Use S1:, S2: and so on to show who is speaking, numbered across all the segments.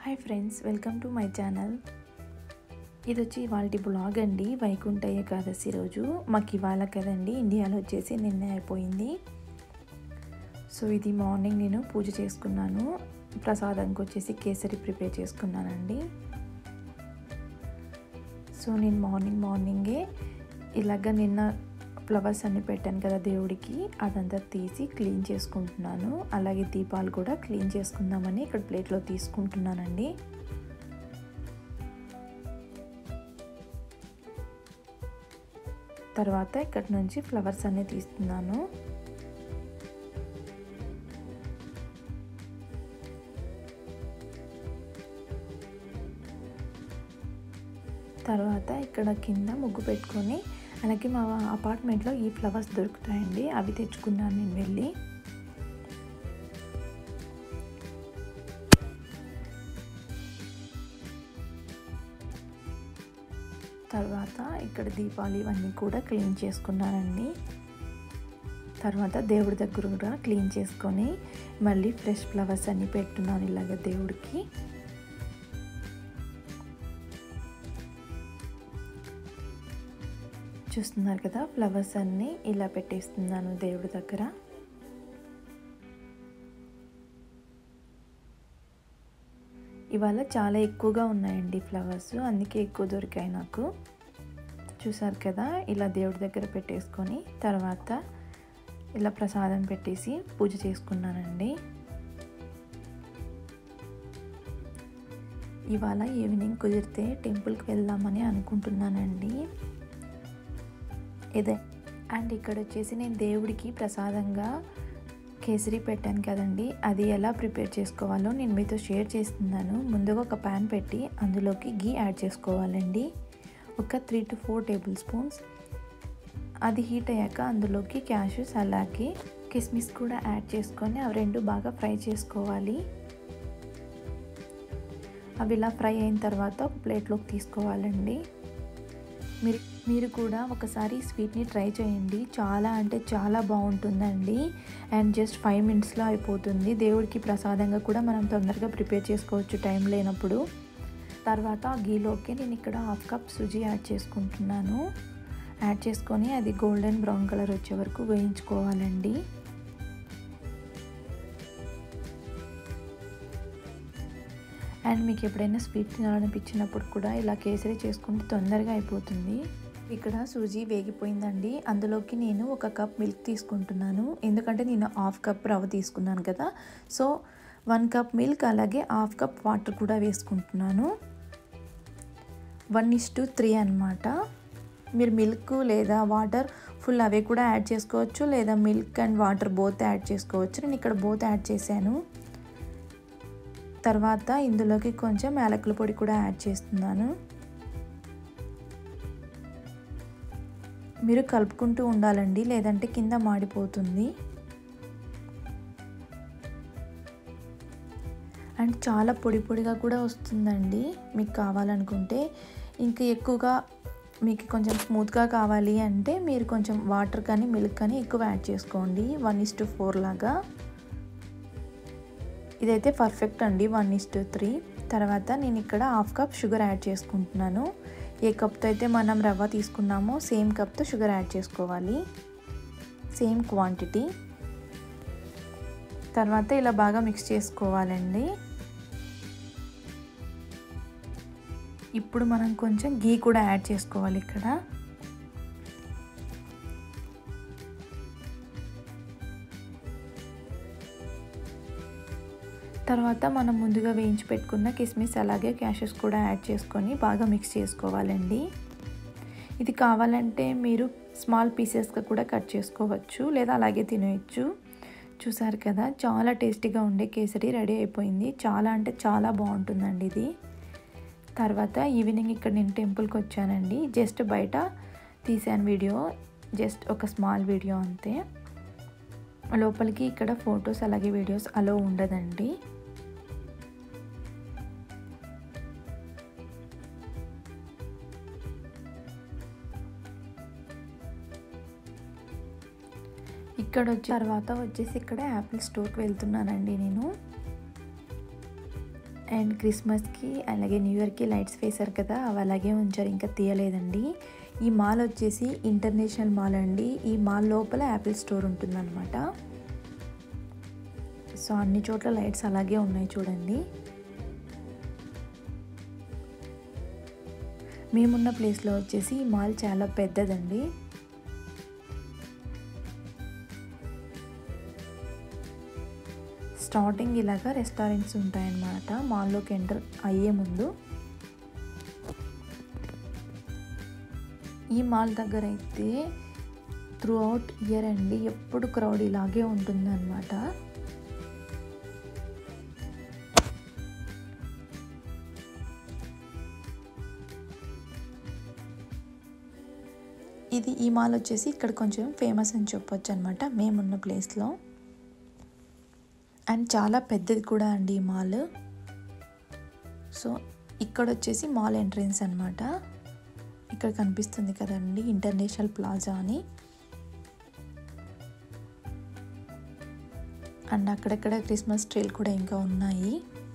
S1: hi friends welcome to my channel ఇది వచ్చి ఇవాళ బ్లాగ్ అండి వైకుంఠ ఏకాదశి రోజు మాకు ఇవాళ కదండి ఇండియాలో వచ్చేసి నిన్నే అయిపోయింది సో ఇది మార్నింగ్ నేను పూజ చేసుకున్నాను ప్రసాదంకి వచ్చేసి కేసరి ప్రిపేర్ చేసుకున్నానండి సో నేను మార్నింగ్ మార్నింగే ఇలాగ నిన్న ఫ్లవర్స్ అన్ని పెట్టాను కదా దేవుడికి అదంతా తీసి క్లీన్ చేసుకుంటున్నాను అలాగే దీపాలు కూడా క్లీన్ చేసుకుందామని ఇక్కడ ప్లేట్లో తీసుకుంటున్నానండి తర్వాత ఇక్కడ నుంచి ఫ్లవర్స్ అన్నీ తీస్తున్నాను తర్వాత ఇక్కడ కింద ముగ్గు పెట్టుకొని అలాగే మా అపార్ట్మెంట్లో ఈ ఫ్లవర్స్ దొరుకుతాయండి అవి తెచ్చుకున్నాను నేను వెళ్ళి తర్వాత ఇక్కడ దీపాలు ఇవన్నీ కూడా క్లీన్ చేసుకున్నానండి తర్వాత దేవుడి దగ్గర కూడా క్లీన్ చేసుకొని మళ్ళీ ఫ్రెష్ ఫ్లవర్స్ అన్నీ పెట్టున్నాను ఇలాగ దేవుడికి చూస్తున్నారు కదా ఫ్లవర్స్ అన్నీ ఇలా పెట్టేస్తున్నాను దేవుడి దగ్గర ఇవాళ చాలా ఎక్కువగా ఉన్నాయండి ఫ్లవర్స్ అందుకే ఎక్కువ దొరికాయి నాకు చూసారు కదా ఇలా దేవుడి దగ్గర పెట్టేసుకొని తర్వాత ఇలా ప్రసాదం పెట్టేసి పూజ చేసుకున్నానండి ఇవాళ ఈవినింగ్ కుదిరితే టెంపుల్కి వెళ్దామని అనుకుంటున్నానండి ఇదే అండ్ ఇక్కడ వచ్చేసి నేను దేవుడికి ప్రసాదంగా కేసరి పెట్టాను కదండి అది ఎలా ప్రిపేర్ చేసుకోవాలో నేను మీతో షేర్ చేస్తున్నాను ముందుగా ఒక ప్యాన్ పెట్టి అందులోకి గీ యాడ్ చేసుకోవాలండి ఒక three to four tablespoons అది హీట్ అయ్యాక అందులోకి క్యాషెస్ అలాగే కిస్మిస్ కూడా యాడ్ చేసుకొని అవి రెండు బాగా ఫ్రై చేసుకోవాలి అవి ఇలా ఫ్రై అయిన తర్వాత ఒక ప్లేట్లోకి తీసుకోవాలండి మీరు మీరు కూడా ఒకసారి స్వీట్ని ట్రై చేయండి చాలా అంటే చాలా బాగుంటుందండి అండ్ జస్ట్ ఫైవ్ మినిట్స్లో అయిపోతుంది దేవుడికి ప్రసాదంగా కూడా మనం తొందరగా ప్రిపేర్ చేసుకోవచ్చు టైం లేనప్పుడు తర్వాత ఆ గీలోకి నేను ఇక్కడ హాఫ్ కప్ సుజీ యాడ్ చేసుకుంటున్నాను యాడ్ చేసుకొని అది గోల్డెన్ బ్రౌన్ కలర్ వచ్చే వరకు వేయించుకోవాలండి అండ్ మీకు ఎప్పుడైనా స్వీట్ తినాలనిపించినప్పుడు కూడా ఇలా కేసరి చేసుకుంటే తొందరగా అయిపోతుంది ఇక్కడ సూజీ వేగిపోయిందండి అందులోకి నేను ఒక కప్ మిల్క్ తీసుకుంటున్నాను ఎందుకంటే నేను హాఫ్ కప్ రవ్వ తీసుకున్నాను కదా సో వన్ కప్ మిల్క్ అలాగే హాఫ్ కప్ వాటర్ కూడా వేసుకుంటున్నాను వన్ ఇస్ టు త్రీ అనమాట మీరు మిల్క్ లేదా వాటర్ ఫుల్ అవే కూడా యాడ్ చేసుకోవచ్చు లేదా milk and water both add చేసుకోవచ్చు నేను ఇక్కడ బోత్ యాడ్ చేశాను తర్వాత ఇందులోకి కొంచెం యాలకుల పొడి కూడా యాడ్ చేస్తున్నాను మీరు కలుపుకుంటూ ఉండాలండి లేదంటే కింద మాడిపోతుంది అండ్ చాలా పొడి పొడిగా కూడా వస్తుందండి మీకు కావాలనుకుంటే ఇంకా ఎక్కువగా మీకు కొంచెం స్మూత్గా కావాలి అంటే మీరు కొంచెం వాటర్ కానీ మిల్క్ కానీ ఎక్కువ యాడ్ చేసుకోండి వన్ ఇస్ టు ఫోర్ లాగా ఇదైతే పర్ఫెక్ట్ అండి వన్ ఇస్ టు త్రీ తర్వాత నేను ఇక్కడ హాఫ్ కప్ షుగర్ యాడ్ చేసుకుంటున్నాను ఏ కప్తో అయితే మనం రవ్వ తీసుకున్నామో సేమ్ కప్తో షుగర్ యాడ్ చేసుకోవాలి సేమ్ క్వాంటిటీ తర్వాత ఇలా బాగా మిక్స్ చేసుకోవాలండి ఇప్పుడు మనం కొంచెం గీ కూడా యాడ్ చేసుకోవాలి ఇక్కడ తర్వాత మనం ముందుగా వేయించి పెట్టుకున్న కిస్మిస్ అలాగే క్యాషెస్ కూడా యాడ్ చేసుకొని బాగా మిక్స్ చేసుకోవాలండి ఇది కావాలంటే మీరు స్మాల్ పీసెస్గా కూడా కట్ చేసుకోవచ్చు లేదా అలాగే తినేయచ్చు చూసారు కదా చాలా టేస్టీగా ఉండే కేసరి రెడీ అయిపోయింది చాలా అంటే చాలా బాగుంటుందండి ఇది తర్వాత ఈవినింగ్ ఇక్కడ నేను టెంపుల్కి వచ్చానండి జస్ట్ బయట తీసాను వీడియో జస్ట్ ఒక స్మాల్ వీడియో అంతే లోపలికి ఇక్కడ ఫొటోస్ అలాగే వీడియోస్ అలో ఉండదండి ఇక్కడ వచ్చి తర్వాత వచ్చేసి ఇక్కడ యాపిల్ స్టోర్కి వెళ్తున్నానండి నేను అండ్ క్రిస్మస్కి అలాగే న్యూ ఇయర్కి లైట్స్ వేశారు కదా అవి అలాగే ఉంచారు ఇంకా తీయలేదండి ఈ మాల్ వచ్చేసి ఇంటర్నేషనల్ మాల్ అండి ఈ మాల్ లోపల యాపిల్ స్టోర్ ఉంటుందన్నమాట సో అన్ని చోట్ల లైట్స్ అలాగే ఉన్నాయి చూడండి మేమున్న ప్లేస్లో వచ్చేసి ఈ మాల్ చాలా పెద్దదండి స్టార్టింగ్ ఇలాగా రెస్టారెంట్స్ ఉంటాయన్నమాట మాల్లోకి ఎంటర్ అయ్యే ముందు ఈ మాల్ దగ్గర అయితే త్రూ అవుట్ ఇయర్ అండి ఎప్పుడు క్రౌడ్ ఇలాగే ఉంటుందన్నమాట ఇది ఈ మాల్ వచ్చేసి ఇక్కడ కొంచెం ఫేమస్ అని చెప్పొచ్చు అనమాట మేమున్న ప్లేస్లో అండ్ చాలా పెద్దది కూడా అండి ఈ మాల్ సో ఇక్కడ వచ్చేసి మాల్ ఎంట్రన్స్ అనమాట ఇక్కడ కనిపిస్తుంది కదండి ఇంటర్నేషనల్ ప్లాజా అని అండ్ అక్కడక్కడ క్రిస్మస్ ట్రీలు కూడా ఇంకా ఉన్నాయి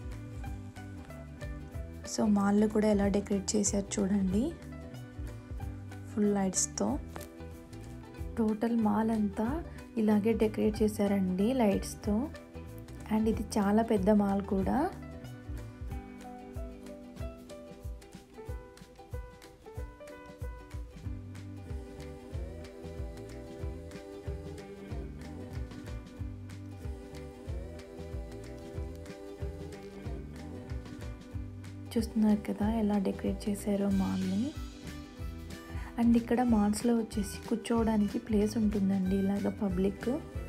S1: సో మాల్లో కూడా ఎలా డెకరేట్ చేశారు చూడండి ఫుల్ లైట్స్తో టోటల్ మాల్ అంతా ఇలాగే డెకరేట్ చేశారండి లైట్స్తో అండ్ ఇది చాలా పెద్ద మాల్ కూడా చూస్తున్నారు కదా ఎలా డెకరేట్ చేశారో మాల్ని అండ్ ఇక్కడ మాల్స్లో వచ్చేసి కూర్చోవడానికి ప్లేస్ ఉంటుందండి ఇలాగ పబ్లిక్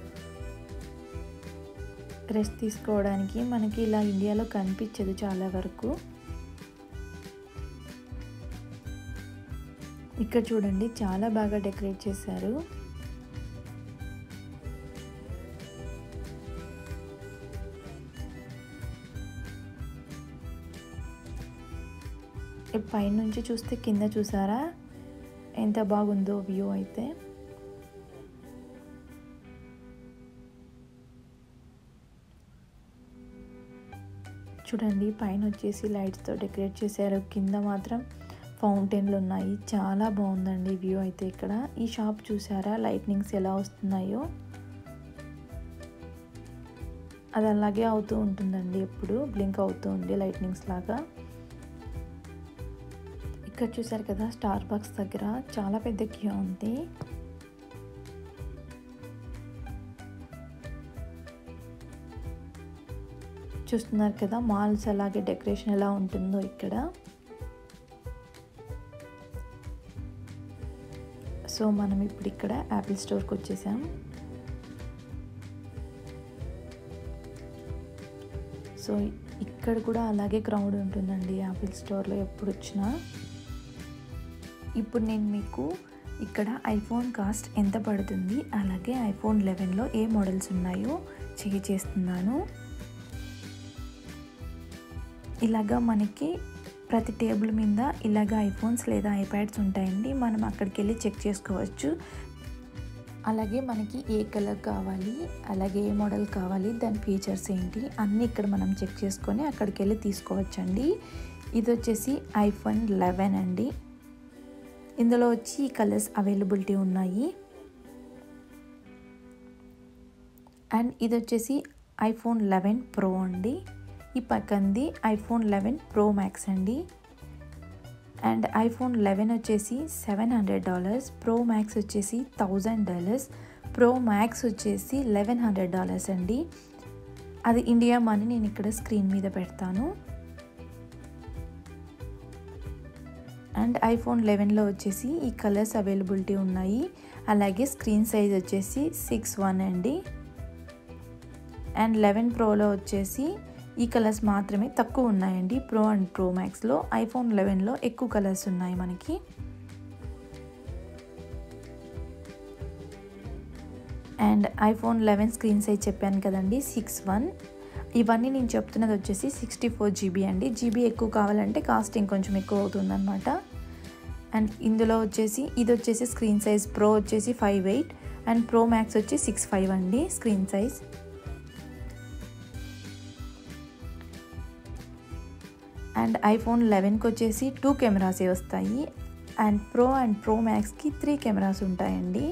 S1: రెస్ట్ తీసుకోవడానికి మనకి ఇలా ఇండియాలో కనిపించదు చాలా వరకు ఇక్కడ చూడండి చాలా బాగా డెకరేట్ చేశారు పైనుంచి చూస్తే కింద చూసారా ఎంత బాగుందో వ్యూ అయితే చూడండి పైన వచ్చేసి లైట్స్తో డెకరేట్ చేశారు కింద మాత్రం ఫౌంటైన్లు ఉన్నాయి చాలా బాగుందండి వ్యూ అయితే ఇక్కడ ఈ షాప్ చూసారా లైట్నింగ్స్ ఎలా వస్తున్నాయో అది అలాగే అవుతూ ఉంటుందండి ఎప్పుడు బ్లింక్ అవుతూ ఉంది లైట్నింగ్స్ లాగా ఇక్కడ చూసారు కదా స్టార్ బాక్స్ దగ్గర చాలా పెద్ద క్యూ ఉంది చూస్తున్నారు కదా మాల్స్ అలాగే డెకరేషన్ ఎలా ఉంటుందో ఇక్కడ సో మనం ఇప్పుడు ఇక్కడ యాపిల్ స్టోర్కి వచ్చేసాం సో ఇక్కడ కూడా అలాగే క్రౌడ్ ఉంటుందండి యాపిల్ స్టోర్లో ఎప్పుడు వచ్చినా ఇప్పుడు నేను మీకు ఇక్కడ ఐఫోన్ కాస్ట్ ఎంత పడుతుంది అలాగే ఐఫోన్ లెవెన్లో ఏ మోడల్స్ ఉన్నాయో చెక్ చేస్తున్నాను ఇలాగా మనకి ప్రతి టేబుల్ మీద ఇలాగ ఐఫోన్స్ లేదా ఐప్యాడ్స్ ఉంటాయండి మనం అక్కడికి వెళ్ళి చెక్ చేసుకోవచ్చు అలాగే మనకి ఏ కలర్ కావాలి అలాగే ఏ మోడల్ కావాలి దాని ఫీచర్స్ ఏంటి అన్నీ ఇక్కడ మనం చెక్ చేసుకొని అక్కడికి వెళ్ళి తీసుకోవచ్చండి ఇది వచ్చేసి ఐఫోన్ లెవెన్ అండి ఇందులో వచ్చి ఈ కలర్స్ అవైలబిలిటీ ఉన్నాయి అండ్ ఇది వచ్చేసి ఐఫోన్ లెవెన్ ప్రో అండి ఈ పక్కంది ఐఫోన్ లెవెన్ ప్రో మ్యాక్స్ అండి అండ్ ఐఫోన్ లెవెన్ వచ్చేసి seven hundred dollars pro max వచ్చేసి థౌజండ్ డాలర్స్ ప్రో మ్యాక్స్ వచ్చేసి లెవెన్ హండ్రెడ్ డాలర్స్ అండి అది ఇండియా మనీ నేను ఇక్కడ స్క్రీన్ మీద పెడతాను అండ్ ఐఫోన్ లెవెన్లో వచ్చేసి ఈ కలర్స్ అవైలబిలిటీ ఉన్నాయి అలాగే స్క్రీన్ సైజ్ వచ్చేసి సిక్స్ వన్ అండి అండ్ లెవెన్ ప్రోలో వచ్చేసి ఈ కలర్స్ మాత్రమే తక్కువ ఉన్నాయండి ప్రో అండ్ ప్రో మ్యాక్స్లో ఐఫోన్ లెవెన్లో ఎక్కువ కలర్స్ ఉన్నాయి మనకి and iPhone eleven screen size చెప్పాను కదండి సిక్స్ వన్ ఇవన్నీ నేను చెప్తున్నది వచ్చేసి సిక్స్టీ ఫోర్ జీబీ అండి జీబీ ఎక్కువ కావాలంటే కాస్ట్ ఇంకొంచెం ఎక్కువ అవుతుందన్నమాట అండ్ ఇందులో వచ్చేసి ఇది వచ్చేసి స్క్రీన్ సైజ్ ప్రో వచ్చేసి five eight and pro max వచ్చి సిక్స్ ఫైవ్ అండి స్క్రీన్ సైజ్ అండ్ ఐఫోన్ లెవెన్కి వచ్చేసి టూ కెమెరాసే వస్తాయి అండ్ ప్రో అండ్ ప్రో మ్యాక్స్కి త్రీ కెమెరాస్ ఉంటాయండి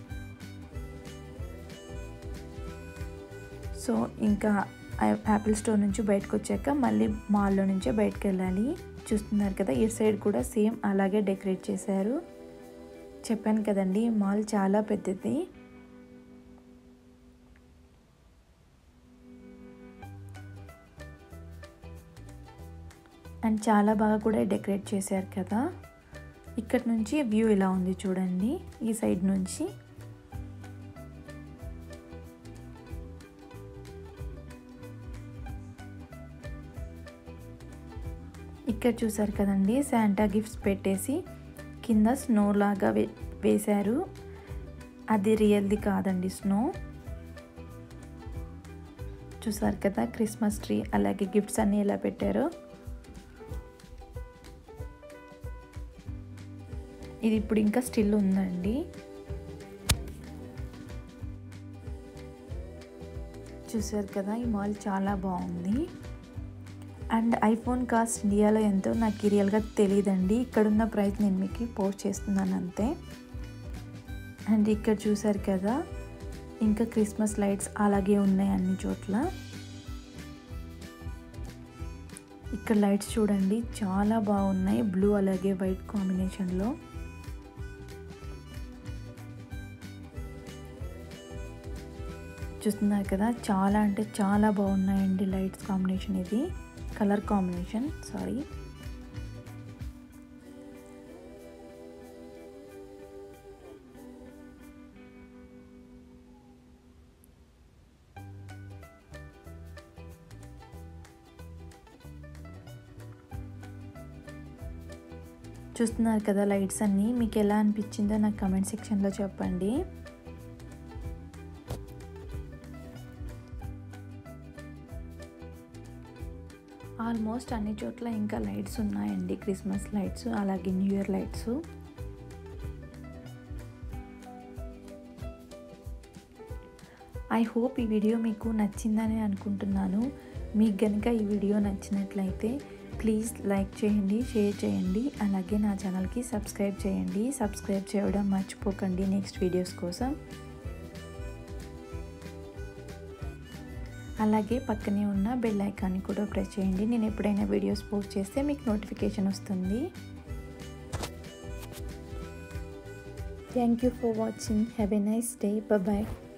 S1: సో ఇంకా యాపిల్ స్టోర్ నుంచి బయటకు వచ్చాక మళ్ళీ మాల్లో నుంచే బయటకు వెళ్ళాలి చూస్తున్నారు కదా ఈ సైడ్ కూడా సేమ్ అలాగే డెకరేట్ చేశారు చెప్పాను కదండి మాల్ చాలా పెద్దది అండ్ చాలా బాగా కూడా డెకరేట్ చేశారు కదా ఇక్కడ నుంచి వ్యూ ఇలా ఉంది చూడండి ఈ సైడ్ నుంచి ఇక్కడ చూసారు కదండి శాంటా గిఫ్ట్స్ పెట్టేసి కింద స్నో లాగా వే వేశారు అది రియల్ది కాదండి స్నో చూసారు కదా క్రిస్మస్ ట్రీ అలాగే గిఫ్ట్స్ అన్నీ ఎలా పెట్టారో ఇది ఇప్పుడు ఇంకా స్టిల్ ఉందండి చూసారు కదా ఈ మాల్ చాలా బాగుంది అండ్ ఐఫోన్ కాస్ట్ ఇండియాలో ఎంతో నాకు రియల్గా తెలియదండి ఇక్కడున్న ప్రైస్ నేను మీకు పోస్ట్ చేస్తున్నాను అంతే అండ్ ఇక్కడ చూసారు కదా ఇంకా క్రిస్మస్ లైట్స్ అలాగే ఉన్నాయి అన్ని చోట్ల ఇక్కడ లైట్స్ చూడండి చాలా బాగున్నాయి బ్లూ అలాగే వైట్ కాంబినేషన్లో చూస్తున్నారు కదా చాలా అంటే చాలా బాగున్నాయండి లైట్స్ కాంబినేషన్ ఇది కలర్ కాంబినేషన్ సారీ చూస్తున్నారు కదా లైట్స్ అన్నీ మీకు ఎలా అనిపించిందో నాకు కమెంట్ సెక్షన్లో చెప్పండి ఆల్మోస్ట్ అన్ని చోట్ల ఇంకా లైట్స్ ఉన్నాయండి క్రిస్మస్ లైట్స్ అలాగే new year lights I hope ఈ వీడియో మీకు నచ్చిందని అనుకుంటున్నాను మీకు కనుక ఈ వీడియో నచ్చినట్లయితే ప్లీజ్ లైక్ చేయండి షేర్ చేయండి అలాగే నా ఛానల్కి సబ్స్క్రైబ్ చేయండి సబ్స్క్రైబ్ చేయడం మర్చిపోకండి నెక్స్ట్ వీడియోస్ కోసం అలాగే పక్కనే ఉన్న బెల్ ఐకాన్ని కూడా ప్రెస్ చేయండి నేను ఎప్పుడైనా వీడియోస్ పోస్ట్ చేస్తే మీకు నోటిఫికేషన్ వస్తుంది thank you for watching have a nice day bye